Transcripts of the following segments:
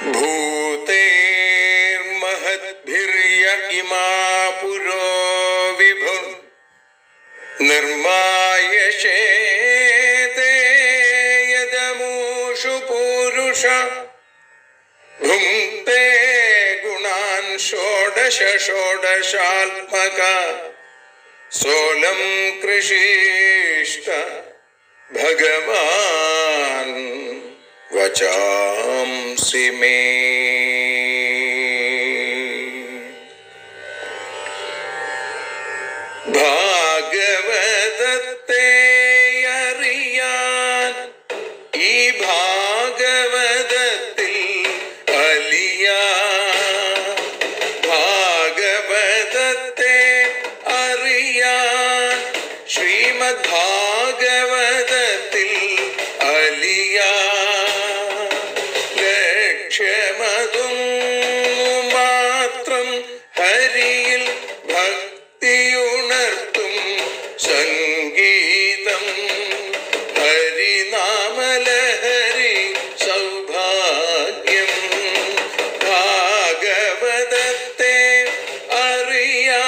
ഭൂതേർമഹദ്ഭിര്യ ഇമാ പുരോ വിഭു നിർമായശേതേ യദമൂഷു പൂരുഷ ഭുങ്ക്തേ ഗുണാൻ ഷോഡശ ഷോഡശാത്മക സോലം കൃഷിഷ്ട ഭഗവാൻ വചാംസി മേ ഭാഗവതത്തെ അറിയാൻ ഈ ഭാഗവതത്തിൽ അലിയാൻ ഭാഗവതത്തെ അറിയാൻ ശ്രീമദ് ഭാഗവതത്തിൽ അലിയാൻ ലക്ഷ്യമതും മാത്രം ഹരിയിൽ ഭക്തിയുണർത്തും സംഗീതം ഹരിനാമലഹരി സൗഭാഗ്യം ഭാഗവതത്തെ അറിയാ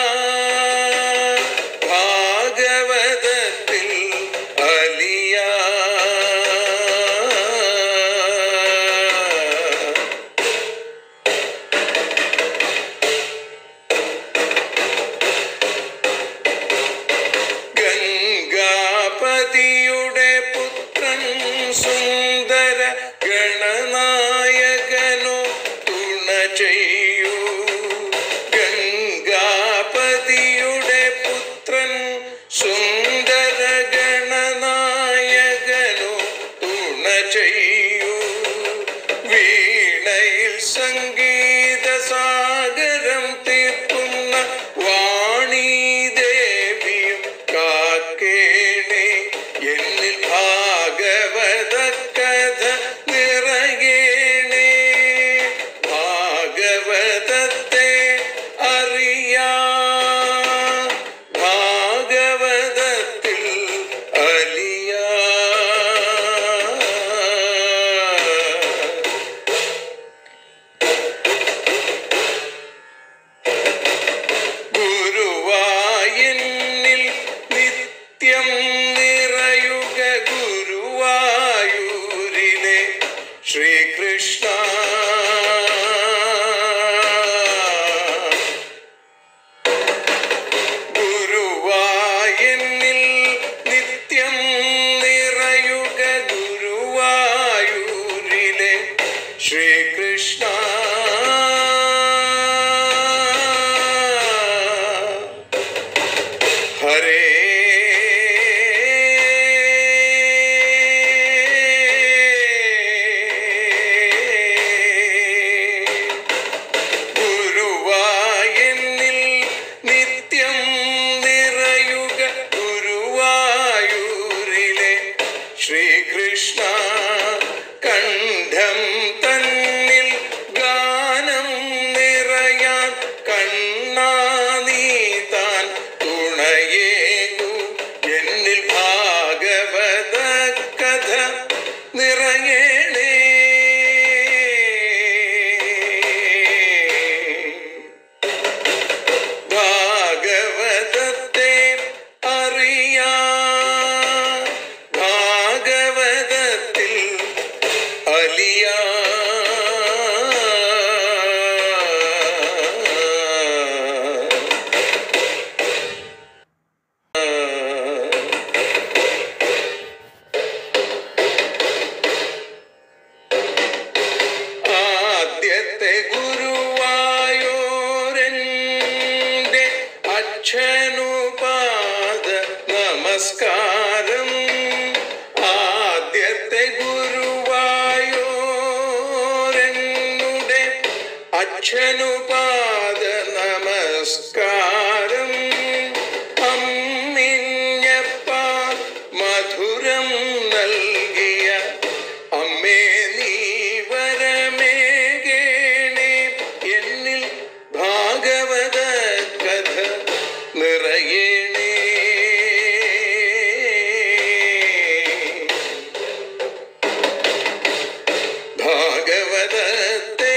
ഭാഗവതത്തിൽ അലിയാ ഗംഗാപതിയുടെ പുത്രൻ സുന്ദര ഗണനായകനോ തുണ ചെയ്യൂ ഗംഗാപതിയുടെ പുത്രൻ സുന്ദര ഗണനായകനോ തുണ ചെയ്യൂ വീണയിൽ സംഗീത സാഗരം തീർക്കുന്ന വാണി ദേവിയും കാക്കേണേ എന്നിൽ ഭാഗവത കഥ നിറയേണേ ഭാഗവതത്തെ അറിയാ ഭാഗവതത്തിൽ അലിയാ ഗുരുവായൂരിൽ നിത്യം നിറയുക ഗുരുവായൂരിലെ ശ്രീകൃഷ്ണ ഗുരുവായൂരിൽ നിത്യം നിറയുക ഗുരുവായൂരിലെ ശ്രീകൃഷ്ണ ഹരേ ഗുരുവായൂരിൽ നിത്യം നിറയുക ഗുരുവായൂരിലെ ശ്രീകൃഷ്ണ കണ്ഠം തന്നിൽ ഗാനം നിറയാൻ കണ്ണാ നീ താൻ തുണയേകു എന്നിൽ ഭാഗവത കഥ നിറയണേ ഭാഗവതത്തെ അറിയാ ഭാഗവതത്തിൽ അലിയാ ആദ്യത്തെ ഗുരുവായൂരൻ്റെ അച്ഛനുപാദ നമസ്കാരം ആദ്യത്തെ ഗുരുവായൂരനുടെ അച്ഛനുപാദ നമസ്കാരം അമ്മിഞ്ഞപ്പ മധുരം നൽകിയ അമ്മേ നീ വരമേകേണേ എന്നിൽ ഭാഗവത കഥ നിറയേണേ ഭാഗവതത്തെ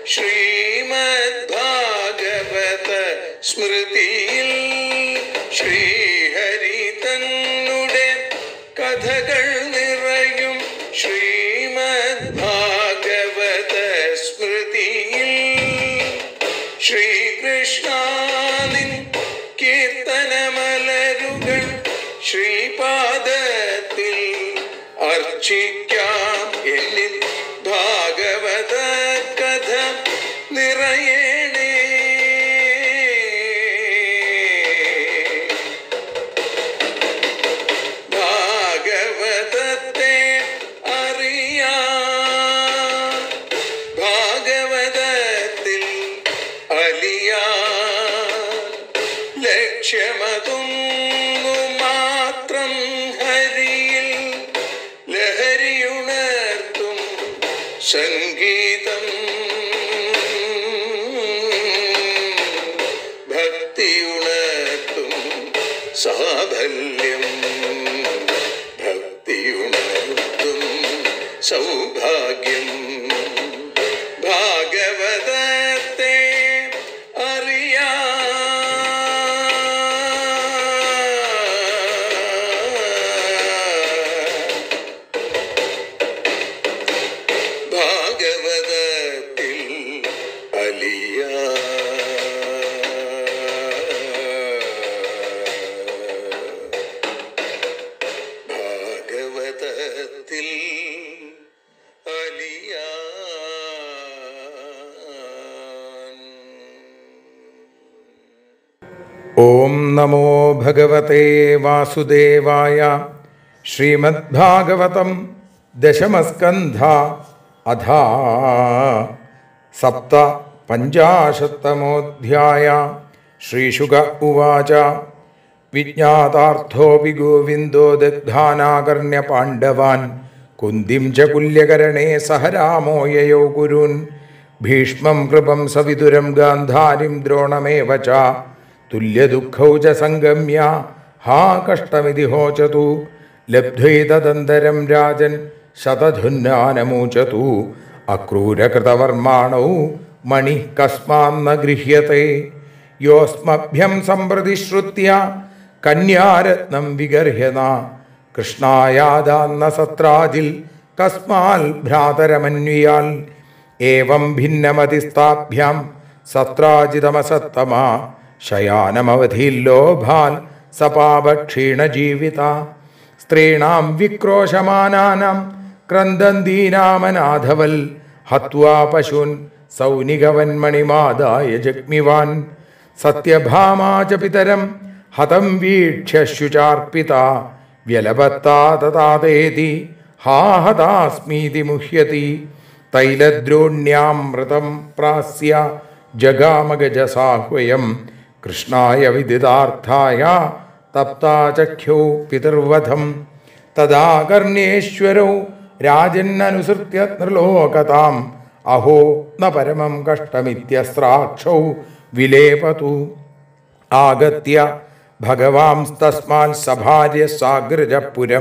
ശ്രീമദ് ഭാഗവത സ്മൃതിയിൽ ശ്രീഹരി തന്നുടെ കഥകൾ നിറയും ശ്രീമദ് ഭാഗവത സ്മൃതിയിൽ ശ്രീകൃഷ്ണാനിൻ കീർത്തനമലരുകൾ ശ്രീപാദത്തിൽ അർച്ചിക്കാം എന്നിൽ ഭാഗവത കഥ നിറയണേ ഭാഗവതത്തെ അറിയാ ഭാഗവതത്തിൽ അലിയാ ലക്ഷ്യമതൊന്നു മാത്രം ഹരിയിൽ ലഹരിയുണർത്തും സംഗീതം ഭക്തിയുണർത്തും സാഫല്യം ഭക്തിയുണർത്തും സൗഭാഗ്യം ഭാഗവതത്തെ അറിയാ ഭാഗവതത്തിൽ അലിയ ഭാഗവതത്തിൽ അലിയാൻ ഓം നമോ ഭഗവതേ വാസുദേവായ ശ്രീമദ്ഭാഗവതം ദശമസ്കന്ധ അധാ സപ്ത പഞ്ചാശത്തമോധ്യായ ശ്രീശുക ഉവാച വിജ്ഞാതാർത്ഥോപി ഗോവിന്ദോ ദഗ്ധാനാകർണ്യ പാണ്ഡവാൻ കുന്തിം ച കുല്യകരണേ സഹ രാമോ യയോ ഗുരുൻ ഭീഷ്മം കൃപം സവിതുരം ഗാന്ധാരിം ദ്രോണമേവ ച തുല്യദുഃഖൗ ച സംഗമ്യ ഹാ കഷ്ടമിതി ഹോചതു ലബ്ധ്വൈതദന്തരം രാജൻ ശതധുന്നാനമൂചതു അക്രൂരകൃതവർമാണൗ മണി കസ്മാന്ന ഗൃഹ്യത്തെ യോസ്മഭ്യം സമ്പ്രതി ശ്രുത്യ കന്യാരത്നം വിഗർഹ്യന കൃഷ്ണായാദാന്ന സത്രാജിൽ കസ്മാൽ ഭ്രാതരമന്വിയാൽ ഏവം ഭിന്നമതിസ്ഥാഭ്യാം സത്രാജിതമസത്തമ ശയാനമവധില്ലോഭാൽ സപാപക്ഷീണജീവിത സ്ത്രീണാം വിക്രോശമാനാനാം ക്രന്ദന്തീനാമനാഥവൽ ഹത്വാ പശൂൻ സൗനികവന്മണിമാദായ ജഗ്മിവാൻ സത്യഭാമാ ച പിതരം ഹതം വീക്ഷ്യ ശുചാർപ്പിത വ്യലപത്താ തഥാതേതി ഹാ ഹതാസ്മീതി മുഹ്യതി തൈലദ്രോണ്യാമൃതം പ്രാസ്യ ജഗാമഗജസാഹ്വയം കൃഷ്ണായ വിദിതാർത്ഥായ തപ്താചഖ്യൗ പിതൃവധം തദാ കർണേശ്വരൗ രാജന്നനുസൃത്യ നൃലോകതാം അഹോ ന പരമം കഷ്ടമിത്യസ്രാക്ഷൗ വിലേപതു ആഗത്യ ഭഗവാംസ്തസ്മാൽ സഭാര്യ സാഗ്രജപുരം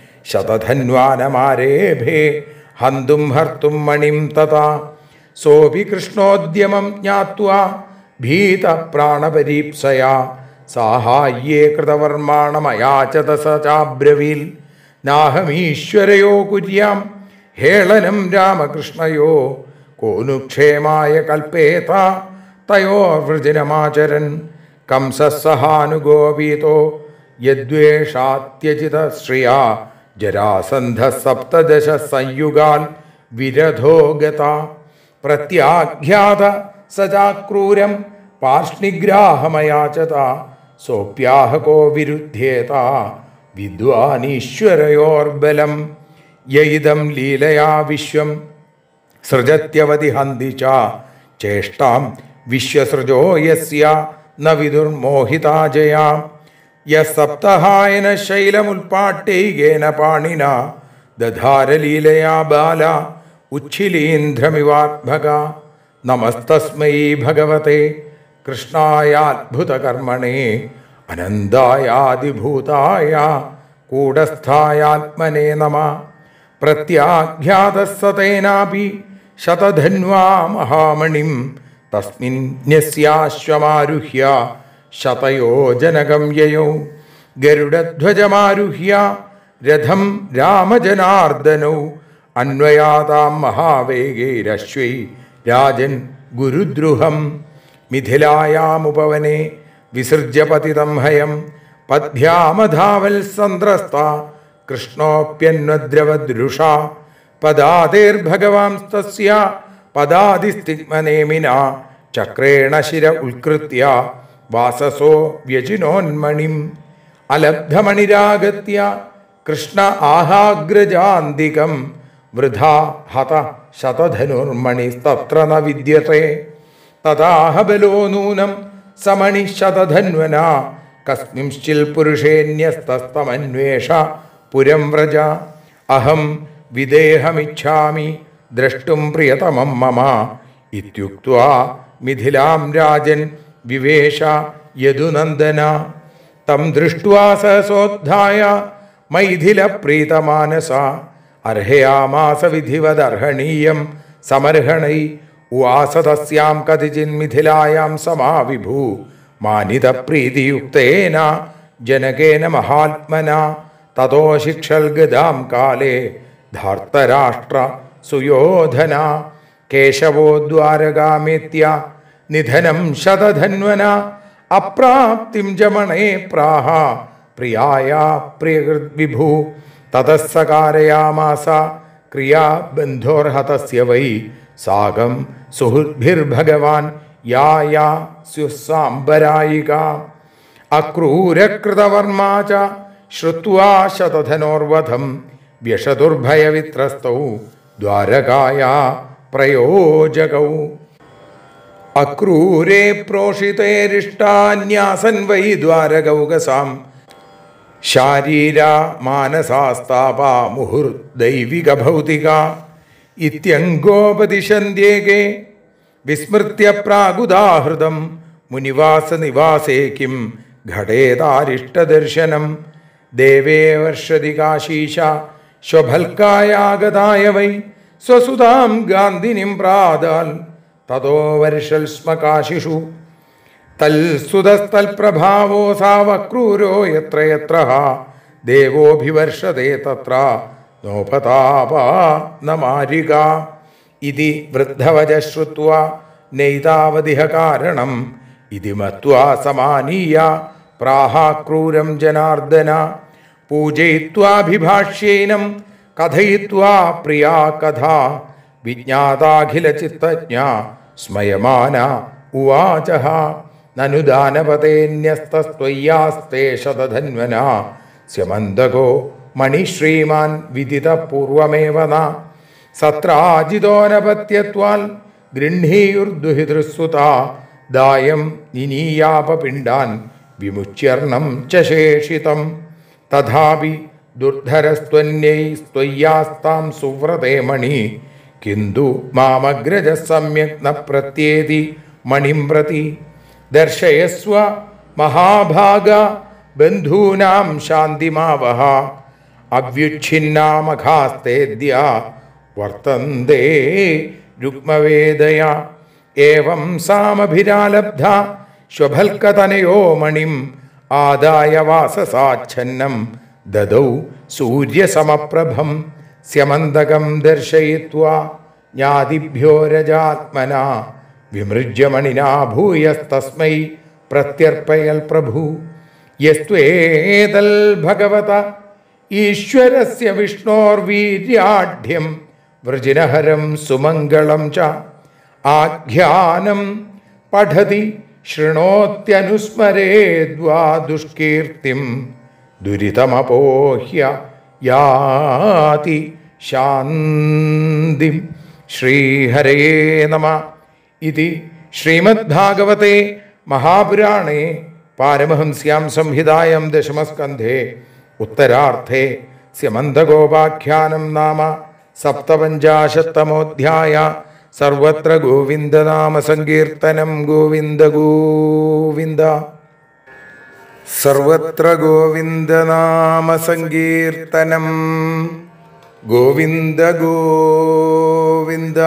ശതധന്വാനമാരേഭേ ഹന്തും ഹർത്തും മണിം തഥാ സോപി കൃഷ്ണോദ്യമം ജ്ഞാത്വാ ഭീത പ്രാണപരീപ്സയാ സാഹായ്യേ കൃതവർമാണമയാചത സ ചാബ്രവീൽ നാഹമീശ്വരയോ കുര്യാം ഹേളനം രാമകൃഷ്ണയോ കോനുക്ഷേമായ കൽപ്പേത തയോർവൃജനമാചരൻ കംസസഹാനുഗോപീതോ യദ്വേഷാത്യജിത ശ്രിയാ ജരാസന്ധ സപ്തദശ സംയുഗാൽ വിരധോ ഗത പ്രത്യാഖ്യാത സചാക്രൂരം പാർഷ്ണിഗ്രാഹമയാചത സോപ്യാഹകോ വിരുദ്ധ്യേത വിദ്വാനീശ്വരയോർബലം യയിദം ലീലയാ വിശ്വം സൃജത്യവതി ഹന്തി ച ചേഷ്ടാം വിശ്വസൃജോ യസ്യ ന വിദുർമോഹിതാജയാ യസപ്തഹായന ശൈലമുൽപാട്ടൈകേന പാണിന ദധാരലീലയാ ബാല ഉച്ഛിലീന്ദ്രമിവാത്മക നമസ്തസ്മൈ ഭഗവത്തെ കൃഷ്ണായാത്ഭുതകർമ്മണേ അനന്തായാദിഭൂതായ കൂടസ്ഥായാത്മനേ നമ പ്രത്യാഖ്യാതസ്സതേനാപി ശതധന്വാ മഹാമണിം തസ്മിന്യസ്യാശ്വമാരുഹ്യ ശതയോജനകം യയൗ ഗരുഡധ്വജമാരുഹ്യ രഥം രാമജനാർദ്ദനൗ അന്വയാതാം മഹാവേഗൈരശ്വൈ രാജൻ ഗുരുദ്രുഹം മിഥിലായാമുപവനെ വിസൃജ്യ പതിതം ഹയം പദ്ഭ്യാമധാവൽ സന്ത്രസ്ത കൃഷ്ണോപ്യന്വദ്രവദൃഷ പദാതേർഭഗവാംസ്തസ്യ പദാതിസ്തിഗ്മനേമിന ചക്രേണ ശിര ഉത്കൃത്യ വാസസോ വ്യജിനോന്മണിം അലബ്ധമണിരാഗത്യ കൃഷ്ണ ആഹാഗ്രജാന്തികം വൃഥാ ഹത ശതധനുർമണിസ്തത്ര ന വിദ്യത്തെ തഥാഹബലോ നൂനം സമണി ശതധന്വന കസ്മിംശ്ചിൽ പുരുഷേന്യസ്തസ്തമന്വേഷ പുരം വ്രജ അഹം വിദേഹമിച്ഛാമി ദ്രഷ്ടും പ്രിയതമം മമ ഇത്യുക്ത്വാ മിഥിലാം രാജൻ വിവേശ യദുനന്ദന തം ദൃഷ്ട്വാ സഹസോദ്ധായ മൈഥിലപ്രീതമാനസ അർഹയാമാസ വിധിവദർഹണീയം സമർഹണൈ ഉവാസ തസ്യാം കതിചിന്മിഥിലായാം സമാവിഭൂ മാനിതപ്രീതിയുക്തേന ജനകേന മഹാത്മന തതോ ശിക്ഷൽ ഗതാം കാലേ ധാർത്തരാഷ്ട്ര സുയോധന കേശവോ ദ്വാരകാമേത്യ നിധനം ശതധന്വന അപ്രാപ്തിം ജമണേ പ്രാഹ പ്രിയായ പ്രിയകൃദ്വിഭൂ തതസ്സകാരയാമാസ ക്രിയാ ബന്ധോർഹതസ്യ വൈ സാഗം സുഹൃദ്ഭിർഭഗവാൻ യാ യാ സ്യുസാംബരായിക അക്രൂരകൃതവർമാ ച ശ്രുത്വാ ശതധനോർവധം വ്യഷദുർഭയവിത്രസ്തൗ ദ്വാരകായാ പ്രയോജകൗ അക്രൂരേ പ്രോഷിതേരിഷ്ടാന്യാസൻ വൈ ദ്വാരകൗകസാം ശാരീര മാനസാസ്താപാ മുഹുർദൈവിക ഭൗതിക ഇത്യങ്കോപദിശന്ത്യേകേ വിസ്മൃത്യ പ്രാഗുദാഹൃതം മുനിവാസ നിവാസേ കിം ഘടേതാരിഷ്ടദർശനം ദേവേ വർഷതി കാശീശ സ്വഭൽക്കായാഗതായ വൈ സ്വസുതാം ഗാന്ധിനിം പ്രാതാൽ തതോ വർഷൽ സ്മ കാശിഷു തൽസുതസ്തൽപ്രഭാവോ സാവക്രൂരോ യത്ര യത്ര ദേവോഭിവർഷത്തെ തത്ര നോപതാപാ നമാരിക ഇതി വൃദ്ധവച ശ്രുത്വാ നൈതാവതിഹ കാരണം ഇതി മത്വാ സമാനീയ പ്രാഹാക്രൂരം ജനാർദ്ദന പൂജയിത്വാഭിഭാഷ്യൈനം കഥയിത്വാ പ്രിയാ കഥ വിജ്ഞാതാഖിലചിത്തജ്ഞ സ്മയമാന ഉവാച നനു ദാനപതേന്യസ്തസ്ത്വയ്യാസ്തേ ശതധന്വന സ്യമന്തകോ മണിശ്രീമാൻ വിദിതപൂർവമേവ ന സത്രാജിതോനപത്യത്വാൽ ഗൃഹീയുർദുഹിതൃസുത ദായം നിനീയാപപിണ്ഡാൻ വിമുച്യർണം ച ശേഷിതം തഥാപി ദുർധരസ്ത്വന്യൈ സ്ത്വയ്യാസ്താം സുവ്രതേ മണി കിന്തു മാമഗ്രജ സമ്യക് ന പ്രത്യേതി മണിം പ്രതി ദർശയസ്വ മഹാഭാഗ ബന്ധൂനാം ശാന്തിമാവഹ അവ്യുച്ഛിന്നാമഘാസ്തേദ്യ വർത്തന്തേ രുക്മവേദയ ഏവം സാമഭിരാലബ്ധ ശ്വഭൽക്കതനയോ മണിം ആദായ വാസസാച്ഛന്നം ദദൗ സൂര്യസമപ്രഭം സ്യമന്തകം ദർശയിത്വാ ജ്ഞാതിഭ്യോ രജാത്മന വിമൃജ്യമണിനാ ഭൂയസ്തസ്മൈ പ്രത്യർപ്പയൽ പ്രഭു യസ്ത്വേതൽ ഭഗവത ഈശ്വരസ്യ വിഷ്ണോർവീര്യാഢ്യം വൃജിനഹരം സുമംഗളം ച ആഖ്യാനം പഠതി ശൃണോത്യനുസ്മരേദ്വാ ദുഷ്കീർത്തിം ദുരിതമപോഹ്യ യാതി ശാന്തിം ശ്രീഹരയേ നമ ഇതി ശ്രീമദ്ഭാഗവത്തെ മഹാപുരാണേ പാരമഹംസ്യാം സംഹിതായം ദശമസ്കന്ധേ ഉത്തരാർത്ഥേ സ്യമന്തഗോപാഖ്യാനം നാമ സപ്തപഞ്ചാശത്തമോധ്യായ സർവത്ര ഗോവിന്ദനാമ സങ്കീർത്തനം ഗോവിന്ദ ഗോവിന്ദ സർവത്ര ഗോവിന്ദനാമ സങ്കീർത്തനം ഗോവിന്ദ ഗോവിന്ദ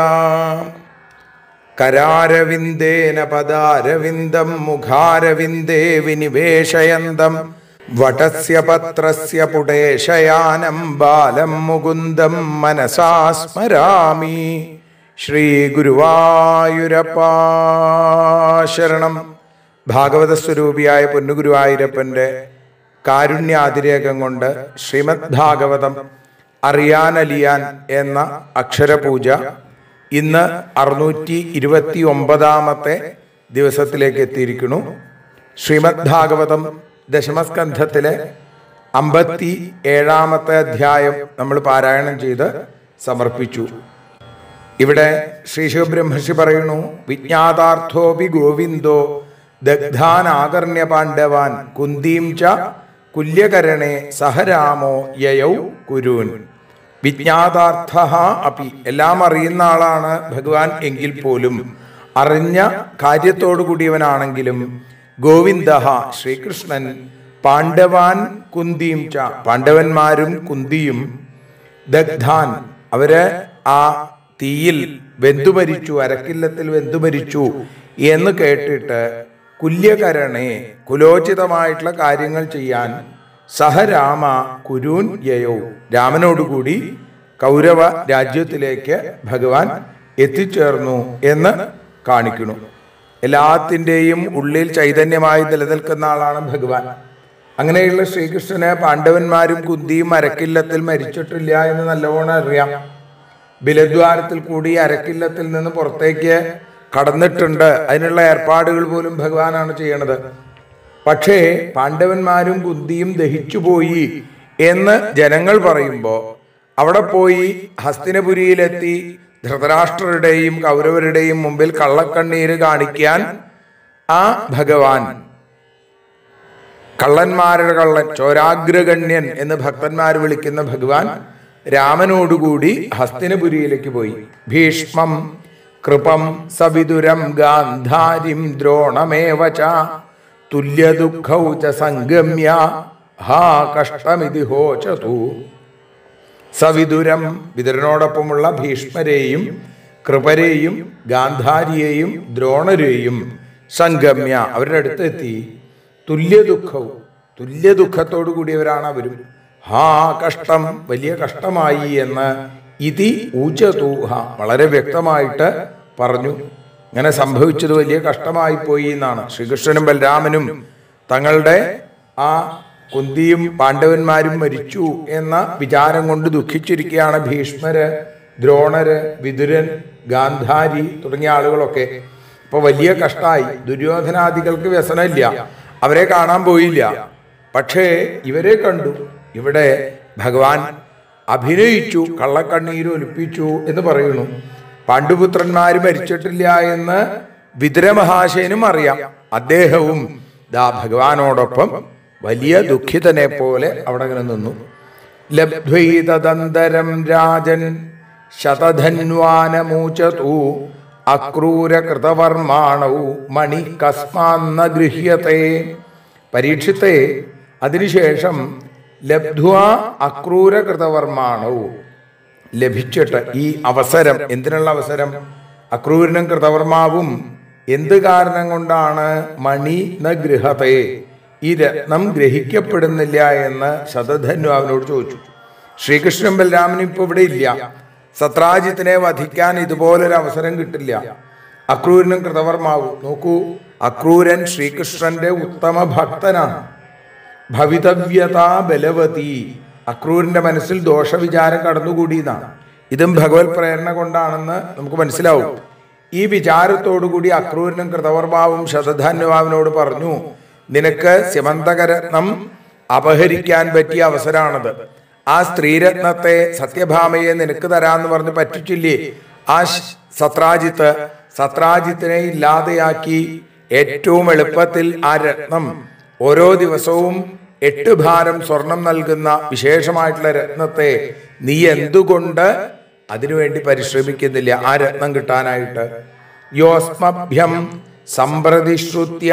കരാരവിന്ദേന പദാരവിന്ദം മുഖാരവിന്ദേ വിനിവേശയന്തം വടസ്യ പത്രസ്യ പുടേശയാനം ബാലം മുകുന്ദം മനസാ സ്മരാമി ശ്രീ ഗുരുവായൂരപ്പാ ശരണം ഭാഗവത സ്വരൂപിയായ പൊന്നുഗുരുവായൂരപ്പന്റെ കാരുണ്യാതിരേകം കൊണ്ട് ശ്രീമദ് ഭാഗവതം അറിയാനലിയാൻ എന്ന അക്ഷരപൂജ ഇന്ന് അറുന്നൂറ്റി ഇരുപത്തി ഒമ്പതാമത്തെ ദിവസത്തിലേക്ക് എത്തിയിരിക്കുന്നു ശ്രീമദ് ഭാഗവതം ദശമസ്കന്ധത്തിലെ അമ്പത്തി ഏഴാമത്തെ അധ്യായം നമ്മൾ പാരായണം ചെയ്ത് സമർപ്പിച്ചു ഇവിടെ ശ്രീ ശിവബ്രഹ്മർഷി പറയുന്നു വിജ്ഞാതാർത്ഥോപി ഗോവിന്ദോ ദഗ്ധാൻ ആകർണ്യ പാണ്ഡവാൻ കുന്തീം ച കുല്യകരണേ സഹരാമോ യയൗ കുരൂൻ വിജ്ഞാതാർത്ഥ അപി എല്ലാം അറിയുന്ന ആളാണ് ഭഗവാൻ എങ്കിൽ പോലും അറിഞ്ഞ കാര്യത്തോടു കൂടിയവനാണെങ്കിലും ഗോവിന്ദ ശ്രീകൃഷ്ണൻ പാണ്ഡവാൻ കുന്തിയും ച പാണ്ഡവന്മാരും കുന്തിയും ദഗ്ധാൻ അവര് ആ തീയിൽ വെന്തുമരിച്ചു അരക്കില്ലത്തിൽ വെന്തുമരിച്ചു എന്ന് കേട്ടിട്ട് കുല്യകരണേ കുലോചിതമായിട്ടുള്ള കാര്യങ്ങൾ ചെയ്യാൻ സഹരാമ കുരൂൻ യയോ രാമനോടുകൂടി കൗരവ രാജ്യത്തിലേക്ക് ഭഗവാൻ എത്തിച്ചേർന്നു എന്ന് കാണിക്കുന്നു എല്ലാത്തിൻ്റെയും ഉള്ളിൽ ചൈതന്യമായി നിലനിൽക്കുന്ന ആളാണ് ഭഗവാൻ അങ്ങനെയുള്ള ശ്രീകൃഷ്ണന് പാണ്ഡവന്മാരും കുന്തിയും അരക്കില്ലത്തിൽ മരിച്ചിട്ടില്ല എന്ന് നല്ലവണ്ണം അറിയാം ബിലദ്വാരത്തിൽ കൂടി അരക്കില്ലത്തിൽ നിന്ന് പുറത്തേക്ക് കടന്നിട്ടുണ്ട് അതിനുള്ള ഏർപ്പാടുകൾ പോലും ഭഗവാനാണ് ചെയ്യണത് പക്ഷേ പാണ്ഡവന്മാരും കുന്തിയും ദഹിച്ചുപോയി എന്ന് ജനങ്ങൾ പറയുമ്പോൾ അവിടെ പോയി ഹസ്തിനപുരിയിലെത്തി ധൃതരാഷ്ട്രരുടെയും കൗരവരുടെയും മുമ്പിൽ കള്ളക്കണ്ണീര് കാണിക്കാൻ ആ ഭഗവാൻ കള്ളന്മാരുടെ കള്ളൻ ചോരാഗ്രഗണ്യൻ എന്ന് ഭക്തന്മാർ വിളിക്കുന്ന ഭഗവാൻ രാമനോടുകൂടി ഹസ്തിനപുരിയിലേക്ക് പോയി ഭീഷ്മം കൃപം സവിതുരം ഗാന്ധാരിം ദ്രോണമേവച തുല്യദുഃഖൗ ച സംഗമ്യ ഹാ കഷ്ടമിതി ഹോചതു സവിതുരം വിതുരനോടൊപ്പമുള്ള ഭീഷ്മരെയും കൃപരെയും ഗാന്ധാരിയെയും ദ്രോണരെയും സംഗമ്യ അവരുടെ അടുത്തെത്തി തുല്യ ദുഃഖവും തുല്യ ദുഃഖത്തോടു കൂടിയവരാണ് അവരും ഹാ കഷ്ടം വലിയ കഷ്ടമായി എന്ന് ഇതി ഊച്ചതൂഹ വളരെ വ്യക്തമായിട്ട് പറഞ്ഞു ഇങ്ങനെ സംഭവിച്ചത് വലിയ കഷ്ടമായി പോയി എന്നാണ് ശ്രീകൃഷ്ണനും ബലരാമനും തങ്ങളുടെ ആ കുന്തിയും പാണ്ഡവന്മാരും മരിച്ചു എന്ന വിചാരം കൊണ്ട് ദുഃഖിച്ചിരിക്കുകയാണ് ഭീഷ്മര് ദ്രോണര് വിതുരൻ ഗാന്ധാരി തുടങ്ങിയ ആളുകളൊക്കെ ഇപ്പൊ വലിയ കഷ്ടായി ദുര്യോധനാദികൾക്ക് വ്യസനമില്ല അവരെ കാണാൻ പോയില്ല പക്ഷേ ഇവരെ കണ്ടു ഇവിടെ ഭഗവാൻ അഭിനയിച്ചു കള്ളക്കണ്ണീര് ഒലിപ്പിച്ചു എന്ന് പറയുന്നു പാണ്ഡുപുത്രന്മാർ മരിച്ചിട്ടില്ല എന്ന് വിതുരമഹാശയനും അറിയാം അദ്ദേഹവും ദാ ഭഗവാനോടൊപ്പം വലിയ ദുഃഖിതനെ പോലെ അവിടെ അങ്ങനെ നിന്നു ലബ്ധ്വൈതദന്തരം രാജൻ ശതധന്വാനമൂചതു അക്രൂരകൃതവർമാണൗ മണി കസ്മാന്ന ഗൃഹ്യത്തെ പരീക്ഷിത്തെ അതിനുശേഷം ലബ്ധ്വ അക്രൂരകൃതവർമാണൗ ലഭിച്ചിട്ട് ഈ അവസരം എന്തിനുള്ള അവസരം അക്രൂരനും കൃതവർമാവും എന്ത് കാരണം കൊണ്ടാണ് മണി ന ഗൃഹത്തെ ഈ രത്നം ഗ്രഹിക്കപ്പെടുന്നില്ല എന്ന് ശതധന്വ അവനോട് ചോദിച്ചു ശ്രീകൃഷ്ണൻ ബലരാമനും ഇപ്പൊ ഇവിടെ ഇല്ല സത്രാജിത്തിനെ വധിക്കാൻ ഇതുപോലൊരു അവസരം കിട്ടില്ല അക്രൂരനും കൃതവർമാവും നോക്കൂ അക്രൂരൻ ശ്രീകൃഷ്ണന്റെ ഉത്തമ ഭക്തനാണ് ഭവിതവ്യത ബലവതി അക്രൂരിന്റെ മനസ്സിൽ ദോഷവിചാരം കടന്നുകൂടിയതാണ് ഇതും ഭഗവത് പ്രേരണ കൊണ്ടാണെന്ന് നമുക്ക് മനസ്സിലാവും ഈ വിചാരത്തോടുകൂടി അക്രൂരനും കൃതവർമാവും ശതധാന്യവാവിനോട് പറഞ്ഞു നിനക്ക് സിമന്തകരത്നം അപഹരിക്കാൻ പറ്റിയ അവസരമാണത് ആ സ്ത്രീരത്നത്തെ സത്യഭാമയെ നിനക്ക് തരാന്ന് പറഞ്ഞ് പറ്റിച്ചില്ലേ ആ ശ്- സത്രാജിത്ത് സത്രാജിത്തിനെ ഇല്ലാതെയാക്കി ഏറ്റവും എളുപ്പത്തിൽ ആ രത്നം ഓരോ ദിവസവും എട്ട് ഭാരം സ്വർണം നൽകുന്ന വിശേഷമായിട്ടുള്ള രത്നത്തെ നീ എന്തുകൊണ്ട് അതിനുവേണ്ടി പരിശ്രമിക്കുന്നില്ല ആ രത്നം കിട്ടാനായിട്ട് യോസ്മഭ്യം സമ്പ്രതി ശ്രുത്യ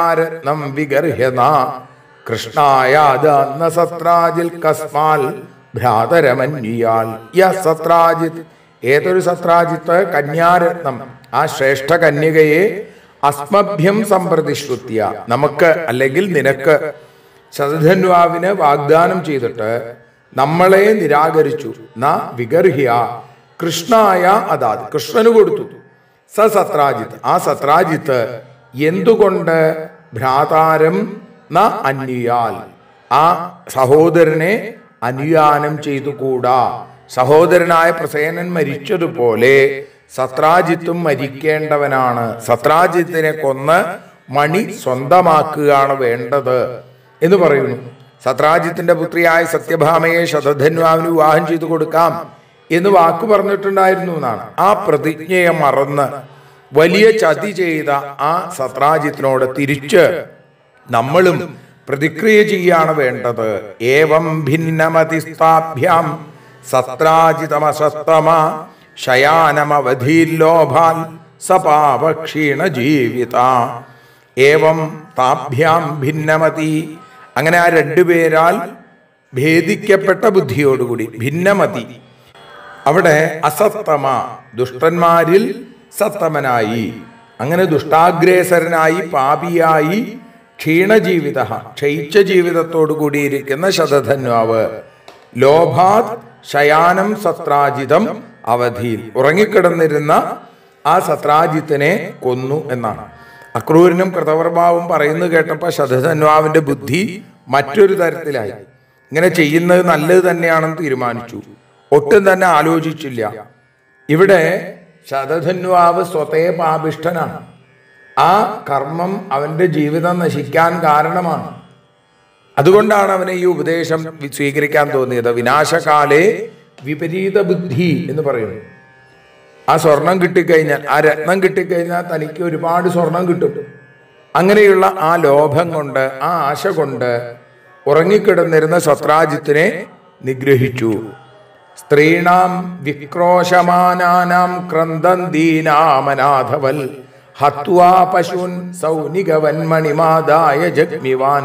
കന്യാരത്നം വിഗർഹ്യന കൃഷ്ണായാദ സത്രാജിൽ കസ്മാൽ ഭ്രാതരമന്യാൽ യ സത്രാജിത്ത് ഏതൊരു സത്രാജിത്ത് കന്യാരത്നം ആ ശ്രേഷ്ഠ കന്യകയെ അസ്മഭ്യം സമ്പ്രതിശ്രുത്യ നമുക്ക് അല്ലെങ്കിൽ നിനക്ക് ശതധന്വാവിന് വാഗ്ദാനം ചെയ്തിട്ട് നമ്മളെ നിരാകരിച്ചു ന വിഗർഹ്യ കൃഷ്ണായ അതാത് കൃഷ്ണന് കൊടുത്തു സ സത്രാജിത്ത് ആ സത്രാജിത്ത് എന്തുകൊണ്ട് ഭ്രാതാരം ന അന്യാൽ ആ സഹോദരനെ അനുയാനം ചെയ്തുകൂടാ സഹോദരനായ പ്രസേനൻ മരിച്ചതുപോലെ സത്രാജിത്തും മരിക്കേണ്ടവനാണ് സത്രാജിത്തിനെ കൊന്ന് മണി സ്വന്തമാക്കുകയാണ് വേണ്ടത് എന്ന് പറയുന്നു സത്രാജിത്തിന്റെ പുത്രിയായ സത്യഭാമയെ ശതധന്വാവിന് വിവാഹം ചെയ്തു കൊടുക്കാം എന്ന് വാക്ക് പറഞ്ഞിട്ടുണ്ടായിരുന്നു എന്നാണ് ആ പ്രതിജ്ഞയെ മറന്ന് വലിയ ചതി ചെയ്ത ആ സത്രാജിത്തിനോട് തിരിച്ച് നമ്മളും പ്രതിക്രിയ ചെയ്യാണ് വേണ്ടത് ഏവം ഭിന്നമതിസ്ഥാഭ്യാം സത്രാജിതമസത്തമ ശയാനമവധീല്ലോഭാൽ സപാപക്ഷീണ ജീവിത ഏവം താഭ്യാം ഭിന്നമതി അങ്ങനെ ആ രണ്ടുപേരാൽ ഭേദിക്കപ്പെട്ട ബുദ്ധിയോടുകൂടി ഭിന്നമതി അവിടെ അസത്തമ ദുഷ്ടന്മാരിൽ സത്തമനായി അങ്ങനെ ദുഷ്ടാഗ്രേസരനായി പാപിയായി ക്ഷീണജീവിത ക്ഷയിച്ച ജീവിതത്തോടു കൂടിയിരിക്കുന്ന ശതധന്വാവ് ലോഭാത് ശയാനം സത്രാജിതം അവധിയിൽ ഉറങ്ങിക്കിടന്നിരുന്ന ആ സത്രാജിത്തിനെ കൊന്നു എന്നാണ് അക്രൂരനും കൃതവർമാവും പറയുന്നത് കേട്ടപ്പോൾ ശതധന്വാവിന്റെ ബുദ്ധി മറ്റൊരു തരത്തിലായി ഇങ്ങനെ ചെയ്യുന്നത് നല്ലത് തന്നെയാണെന്ന് തീരുമാനിച്ചു ഒട്ടും തന്നെ ആലോചിച്ചില്ല ഇവിടെ ശതധന്വാവ് സ്വതേ പാപിഷ്ഠനാണ് ആ കർമ്മം അവന്റെ ജീവിതം നശിക്കാൻ കാരണമാണ് അതുകൊണ്ടാണ് അവനെ ഈ ഉപദേശം വി- സ്വീകരിക്കാൻ തോന്നിയത് വിനാശകാലേ വിപരീത ബുദ്ധി എന്ന് പറയുന്നു ആ സ്വർണം കിട്ടിക്കഴിഞ്ഞാൽ ആ രത്നം കിട്ടിക്കഴിഞ്ഞാൽ തനിക്ക് ഒരുപാട് സ്വർണം കിട്ടും അങ്ങനെയുള്ള ആ ലോഭം കൊണ്ട് ആ ആശ കൊണ്ട് ഉറങ്ങിക്കിടന്നിരുന്ന സത്രാജിത്തിനെ നിഗ്രഹിച്ചു സ്ത്രീണാം വിക്രോശമാനാനാം ക്രന്ദന്തീനാമനാഥവൽ ഹത്വാ പശൂൻ സൗനികവന്മണിമാതായ ജഗ്മിവാൻ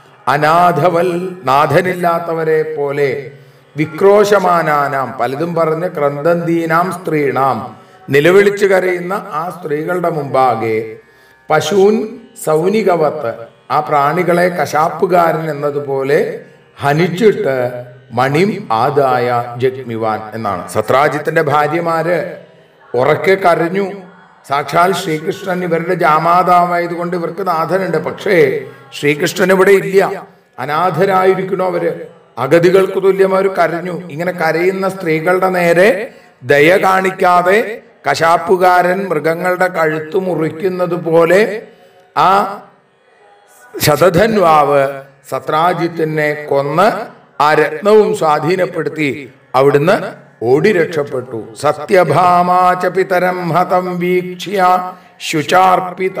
അനാഥവൽ നാഥനില്ലാത്തവരെ പോലെ വിക്രോശമാനാനാം പലതും പറഞ്ഞ് ക്രന്ദന്തീനാം സ്ത്രീണാം നിലവിളിച്ചു കരയുന്ന ആ സ്ത്രീകളുടെ മുമ്പാകെ പശൂൻ സൗനികവത്ത് ആ പ്രാണികളെ കശാപ്പുകാരൻ എന്നതുപോലെ ഹനിച്ചിട്ട് മണിം ആദായ ജഗ്മിവാൻ എന്നാണ് സത്രാജിത്തിന്റെ ഭാര്യമാര് ഉറക്കെ കരഞ്ഞു സാക്ഷാൽ ശ്രീകൃഷ്ണൻ ഇവരുടെ ജാമാതാവായതുകൊണ്ട് ഇവർക്ക് നാഥനുണ്ട് പക്ഷേ ശ്രീകൃഷ്ണൻ ഇവിടെ ഇല്ല അനാഥരായിരിക്കണോ അവര് അഗതികൾക്ക് തുല്യം അവർ കരഞ്ഞു ഇങ്ങനെ കരയുന്ന സ്ത്രീകളുടെ നേരെ ദയ കാണിക്കാതെ കശാപ്പുകാരൻ മൃഗങ്ങളുടെ കഴുത്ത് മുറിക്കുന്നത് പോലെ ആ ശതധന്വാവ് സത്രാജിത്തിനെ കൊന്ന് ആ രത്നവും സ്വാധീനപ്പെടുത്തി അവിടുന്ന് ഓടി രക്ഷപ്പെട്ടു സത്യഭാമാച പിതരം ഹതം വീക്ഷ്യ ശുചാർപ്പിത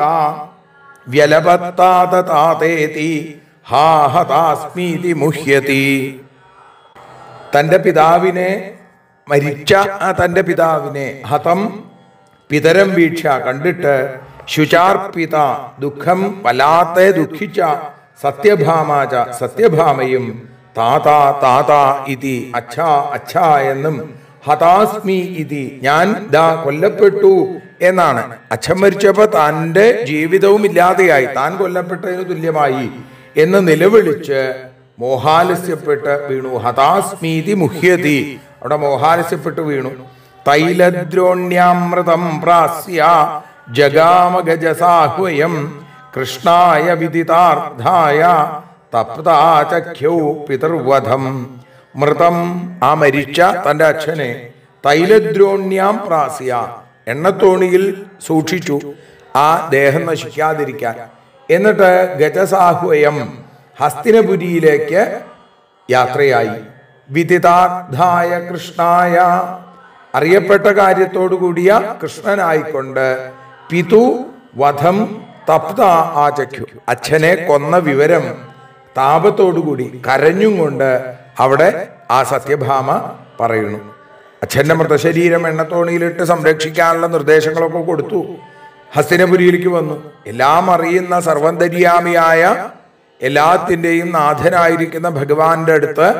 വ്യലപത്താതേതി ഹാ ഹതാസ്മീതി മുഹ്യതി തന്റെ പിതാവിനെ മരിച്ച ആ തന്റെ പിതാവിനെ ഹതം പിതരം വീക്ഷ കണ്ടിട്ട് ശുചാർപ്പിത ദുഃഖം വല്ലാതെ ദുഃഖിച്ച സത്യഭാമാച സത്യഭാമയും താതാ താതാ ഇതി അച്ഛാ അച്ഛാ എന്നും ഹതാസ്മി ഇതി ഞാൻ ദാ കൊല്ലപ്പെട്ടു എന്നാണ് അച്ഛൻ മരിച്ചപ്പോ തന്റെ ജീവിതവും ഇല്ലാതെയായി താൻ കൊല്ലപ്പെട്ടതിന് തുല്യമായി എന്ന് നിലവിളിച്ച് മോഹാലസ്യപ്പെട്ട് വീണു ഹതാസ്മീതി മുഹ്യതി അവിടെ മോഹാലസ്യപ്പെട്ട് വീണു തൈലദ്രോണ്യാമൃതം പ്രാസ്യ ജഗാമഗജസാഹ്വയം കൃഷ്ണായ വിദിതാർത്ഥായ തപ്താചഖ്യൗ പിതർവധം മൃതം ആ മരിച്ച തന്റെ അച്ഛനെ തൈലദ്രോണ്യാം പ്രാസ്യ എണ്ണത്തോണിയിൽ സൂക്ഷിച്ചു ആ ദേഹം നശിക്കാതിരിക്കാൻ എന്നിട്ട് ഗജസാഹ്വയം ഹസ്തിനപുരിയിലേക്ക് യാത്രയായി വിദിതാർത്ഥായ കൃഷ്ണായ അറിയപ്പെട്ട കാര്യത്തോടു കൂടിയ കൃഷ്ണനായിക്കൊണ്ട് പിതു വധം തപ്ത ആചഖ്യു അച്ഛനെ കൊന്ന വിവരം താപത്തോടുകൂടി കരഞ്ഞും കൊണ്ട് അവിടെ ആ സത്യഭാമ പറയുന്നു അച്ഛന്റെ മൃതശരീരം എണ്ണത്തോണിയിലിട്ട് സംരക്ഷിക്കാനുള്ള നിർദ്ദേശങ്ങളൊക്കെ കൊടുത്തു ഹസ്തിനപുരിയിലേക്ക് വന്നു എല്ലാം അറിയുന്ന സർവന്തര്യാമിയായ എല്ലാത്തിൻ്റെയും നാഥനായിരിക്കുന്ന ഭഗവാന്റെ അടുത്ത്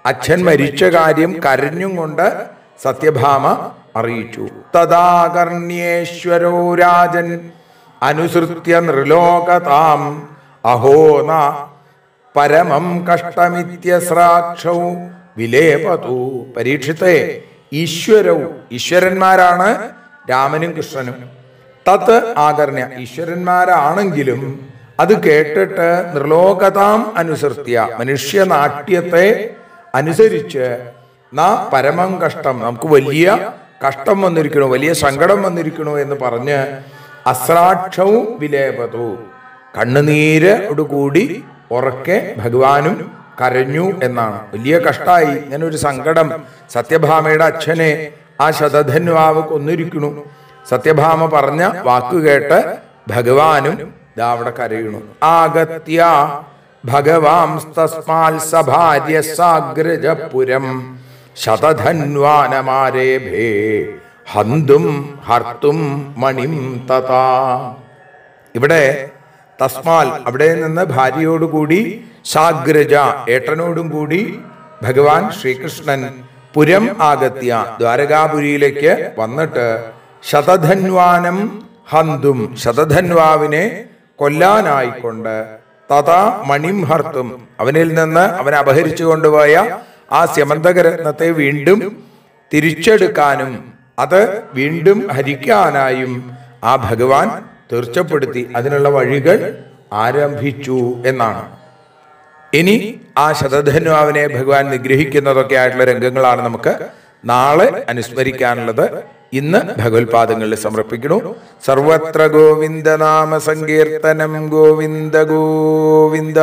അച്ഛൻ മരിച്ച കാര്യം കരഞ്ഞും കൊണ്ട് സത്യഭാമ അറിയിച്ചു തഥാകർണ്യേശ്വരോ രാജൻ അനുസൃത്യ നൃലോകതാം അഹോന പരമം കഷ്ടമിത്യസ്രാക്ഷൗ വിലേപതു പരീക്ഷത്തെ ഈശ്വരവും ഈശ്വരന്മാരാണ് രാമനും കൃഷ്ണനും തത്ത് ആകർണ്യ ഈശ്വരന്മാരാണെങ്കിലും അത് കേട്ടിട്ട് നിർലോകതാം അനുസൃത്യ മനുഷ്യനാട്യത്തെ അനുസരിച്ച് നാ പരമം കഷ്ടം നമുക്ക് വലിയ കഷ്ടം വന്നിരിക്കണു വലിയ സങ്കടം വന്നിരിക്കണു എന്ന് പറഞ്ഞ് അസ്രാക്ഷവും വിലേപതു കണ്ണുനീരോടുകൂടി ഉറക്കെ ഭഗവാനും കരഞ്ഞു എന്നാണ് വലിയ കഷ്ടായി ഇങ്ങനെ ഒരു സങ്കടം സത്യഭാമയുടെ അച്ഛനെ ആ ശതധന്വാവ് കൊന്നിരിക്കണു സത്യഭാമ പറഞ്ഞ വാക്കു കേട്ട് ഭഗവാനും ദാ അവിടെ കരയണു ആഗത്യ ഭഗവാംസ്തസ്മാൽ സഭാര്യ സാഗ്രജപുരം ശതധന്വാനമാരേഭേ ഹന്തും ഹർത്തും മണിം തഥാ ഇവിടെ തസ്മാൽ അവിടെ നിന്ന് ഭാര്യയോടുകൂടി സാഗ്രജ ഏട്ടനോടും കൂടി ഭഗവാൻ ശ്രീകൃഷ്ണൻ പുരം ആഗത്യ ദ്വാരകാപുരിയിലേക്ക് വന്നിട്ട് ശതധന്വാനം ഹന്തും ശതധന്വാവിനെ കൊല്ലാനായിക്കൊണ്ട് തഥാ മണിം ഹർത്തും അവനിൽ നിന്ന് അവനെ അപഹരിച്ചു കൊണ്ടുപോയ ആ സ്യമന്തകരത്നത്തെ വീണ്ടും തിരിച്ചെടുക്കാനും അത് വീണ്ടും ഹരിക്കാനായും ആ ഭഗവാൻ തീർച്ചപ്പെടുത്തി അതിനുള്ള വഴികൾ ആരംഭിച്ചു എന്നാണ് ഇനി ആ ശതധന്വാവിനെ ഭഗവാൻ നിഗ്രഹിക്കുന്നതൊക്കെ ആയിട്ടുള്ള രംഗങ്ങളാണ് നമുക്ക് നാളെ അനുസ്മരിക്കാനുള്ളത് ഇന്ന് ഭഗവത്പാദങ്ങളിൽ സമർപ്പിക്കണു സർവത്ര ഗോവിന്ദ നാമ സങ്കീർത്തനം ഗോവിന്ദ ഗോവിന്ദ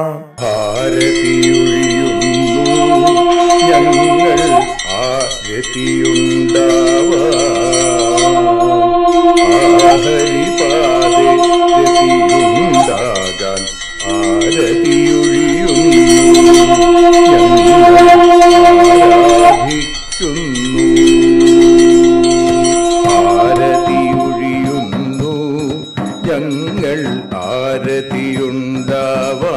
ഭാരതിയൊഴിയുന്നു ഞങ്ങൾ ആരതിയുണ്ടാവാൻ ആരതിയൊഴിയുണ്ടാകാൻ ആരതിയൊഴിയുന്നു ഞങ്ങൾ ആരതിയുണ്ടാവാ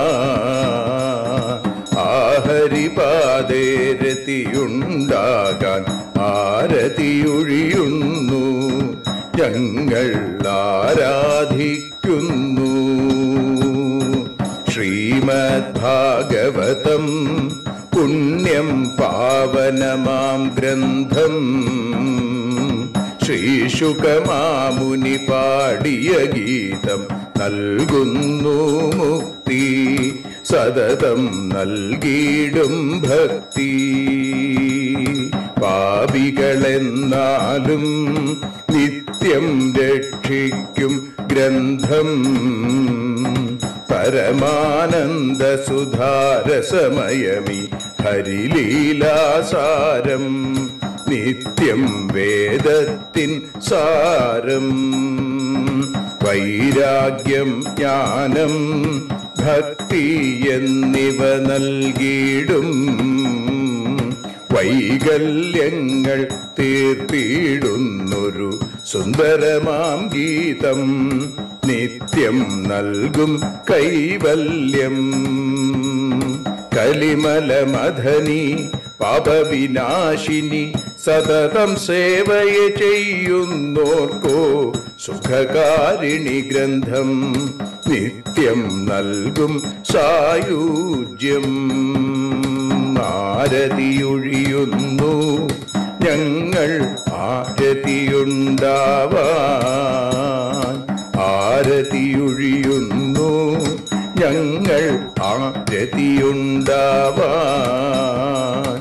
ആഹരിപാതേരതിയുണ്ടാകാൻ ആരതിയൊഴിയുന്നു ഞങ്ങൾ ആരാധിക്കുന്നു ശ്രീമദ്ഭാഗവതം പുണ്യം പാവനമാം ഗ്രന്ഥം ശ്രീശുകമാമുനി പാടിയ ഗീതം നൽകുന്നു മുക്തി സതതം നൽകിയിടും ഭക്തി പാപികളെന്നാലും നിത്യം രക്ഷിക്കും ഗ്രന്ഥം പരമാനന്ദ സുധാരസമയമി ഹരിലീലാസാരം നിത്യം വേദത്തിൻ സാരം വൈരാഗ്യം ജ്ഞാനം ഭക്തി എന്നിവ നൽകിയിടും വൈകല്യങ്ങൾ തീർത്തിയിടുന്നൊരു സുന്ദരമാം ഗീതം നിത്യം നൽകും കൈവല്യം കലിമലമധനി പാപവിനാശിനി സതതം സേവയ ചെയ്യുന്നോർക്കോ സുഖകാരിണി ഗ്രന്ഥം നിത്യം നൽകും സായുജ്യം ആരതിയൊഴിയുന്നു ഞങ്ങൾ ആരതിയുണ്ടാവാൻ ആരതിയൊഴിയുന്നു ഞങ്ങൾ ആരതിയുണ്ടാവാൻ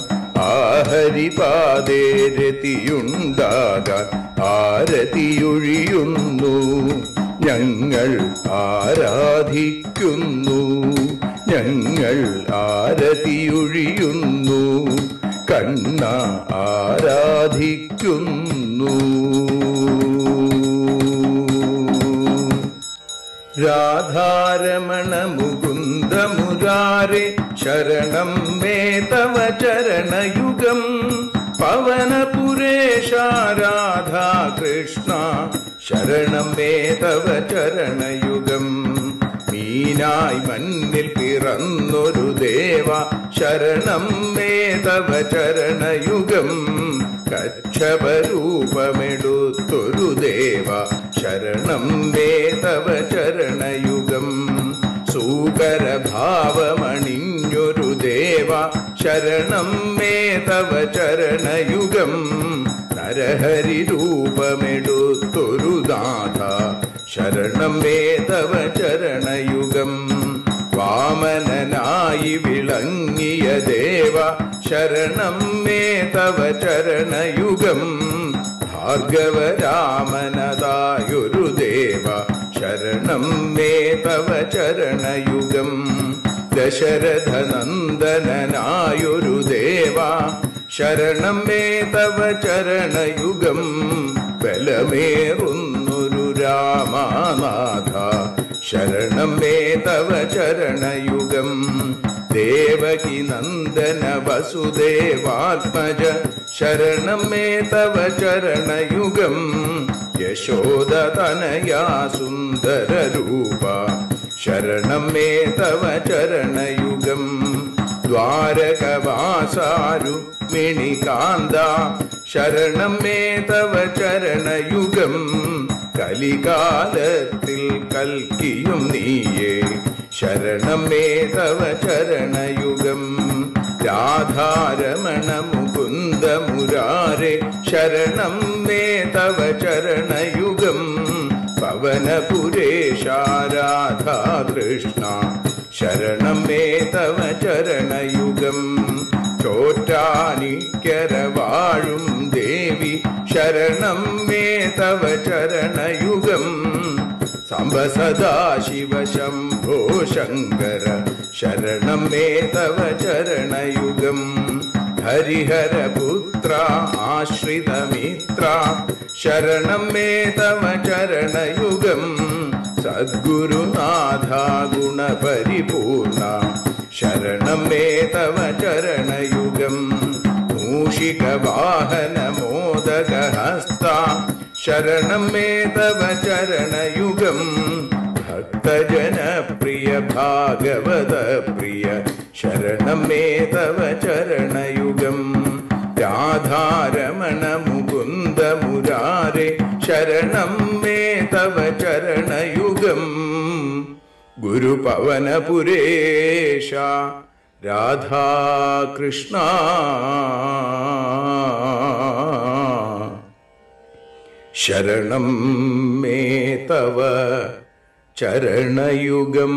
ആഹരിപാതേരതിയുണ്ടാകാൻ ആരതിയൊഴിയുന്നു ഞങ്ങൾ ആരാധിക്കുന്നു ഞങ്ങൾ ആരതിയൊഴിയുന്നു കണ്ണ ആരാധിക്കുന്നു രാധാരമണ മുകുന്ദ മുരാരെ ശരണം മേ തവ ചരണയുഗം പവനപുരേശ രാധാ കൃഷ്ണ ശരണം മേ തവ ചരണയുഗം മീന മണ്ണിനായി മണ്ണിൽ പിറന്നൊരു ദേവ ശരണം മേ തവ ചരണയുഗം കക്ഷപരൂപമെടുത്തൊരു ദേവ ശരണം മേ തവ ചരണയുഗം സൂകരഭാവമണിഞ്ഞൊരു ദേവ ശരണം മേ തവ ചരണയുഗം നരഹരി രൂപമെടുത്തൊരു നാഥ ശരണം മേ തവ ചരണയുഗം വാമനനായി വിളങ്ങിയ ദേവ ശരണം മേ തവ ചരണയുഗം ഭാർഗവരാമനതായൊരു ദേവ ശരണം മേ തവ ചരണയുഗം ദശരഥനന്ദനായൊരു ദേവ ശരണം മേ തവ ചരണയുഗം ബലമേറുന്നൊരു രാമനാഥ ശരണം മേ തവ ചരണയുഗം ദേവകി നന്ദന വസുദേവാത്മജ ശരണം മേ തവ ചരണയുഗം യശോദതനയാ സുന്ദര രൂപ ശരണം മേ തവ ചരണയുഗം ദ്വാരകവാസാരു മിണികാന്ത ശരണം മേ തവ ചരണയുഗം കലികാലത്തിൽ കൽക്കിയും നീയേ ശരണം മേ തവ ചരണയുഗം രാധാരമണ മുകുന്ദ മുരാരെ ശരണം മേ തവ ചരണയുഗം പവനപുരേശാരാധാ കൃഷ്ണ ശരണം മേ തവ ചരണയുഗം ചോറ്റാനിക്കര വാഴും ദേവി ശരണം മേ തവ ചരണയുഗം സാംബ സദാശിവ ശംഭോ ശങ്കര ശരണം മേ തവ ചരണയുഗം ഹരിഹരപുത്ര ആശ്രിതമിത്ര ശരണം മേ തവ ചരണയുഗം സദ്ഗുരുനാഥ ഗുണപരിപൂർണ ശരണം മേ തവ ചരണയുഗം മൂഷിക വാഹന മോദകഹസ്ത ശരണം മേ തവ ചരണയുഗം ഭക്തജനപ്രിയ ഭാഗവത പ്രിയ ശരണം മേ തവ ചരണയുഗം രാധാരമണ മുകുന്ദ മുരാരെ ശരണം മേ തവ ചരണയുഗം ഗുരുപവനപുരേശ രാധാകൃഷ്ണ ശരണം മേ തവ ചരണയുഗം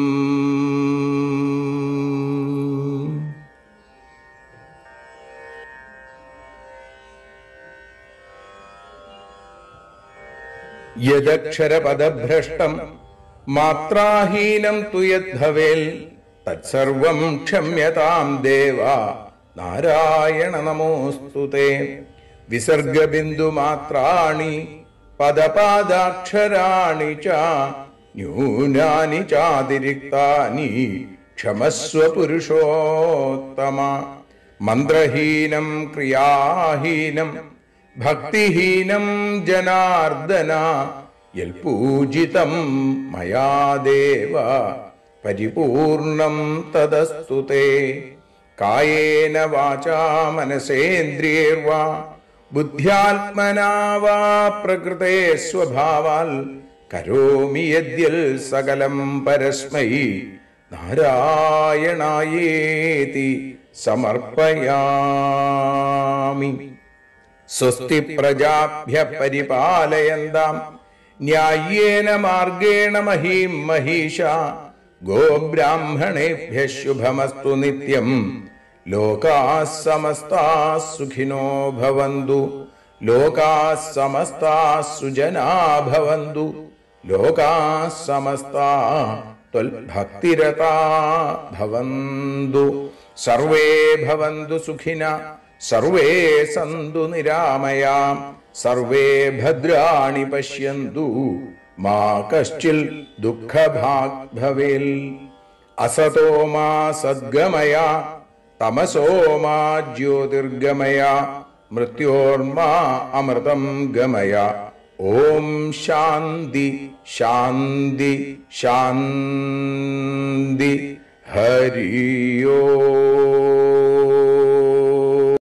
യദക്ഷരപദഭ്രഷ്ടം മാത്രാഹീനം തു യദ്ഭവേൽ തത്സർവം ക്ഷമ്യതാം ദേവ നാരായണ നമോസ്തു തേ വിസർഗബിന്ദുമാത്രാണി പദപാദാക്ഷരാണി ച ന്യൂനാനി ചാതിരിക്താനി ക്ഷമസ്വ പുരുഷോത്തമ മന്ത്രഹീനം ക്രിയാഹീനം ഭക്തിഹീനം ജനാർദ്ദന യൽപൂജിതം മയാ ദേവ പരിപൂർണം തദസ്തു തേ കായേന വാചാ മനസേന്ദ്രിയേർവാ ബുദ്ധ്യാത്മനാ വാ പ്രകൃതേ സ്വഭാവാൽ കരോമി യദ്യൽ സകലം പരസ്മൈ നാരായണായേതി സമർപ്പയാമി സ്വസ്തി പ്രജാഭ്യ പരിപാലയന്താം ന്യായേന മാർഗേണ മഹീം മഹീഷ ഗോബ്രാഹ്മണേഭ്യ ശുഭമസ്തു നിത്യം ലോകാ സമസ്താ സുഖിനോ ഭവന്തു ലോകാ സമസ്താ സുജനാ ഭവന്തു ലോകാ സമസ്താ ത്വൽഭക്തിരതാ ഭവന്തു സർവേ ഭവന്തു സുഖിന സർവേ സന്തു നിരാമയാം സർവേ ഭദ്രാണി പശ്യന്തു മാ കശ്ചിൽ ദുഃഖഭാഗ് ഭവേൽ അസതോ മാ സദ്ഗമയ തമസോ മാ ജ്യോതിർഗമയ മൃത്യോർമാ അമൃതം ഗമയ ഓം ശാന്തി ശാന്തി ശാന്തി ഹരിയോ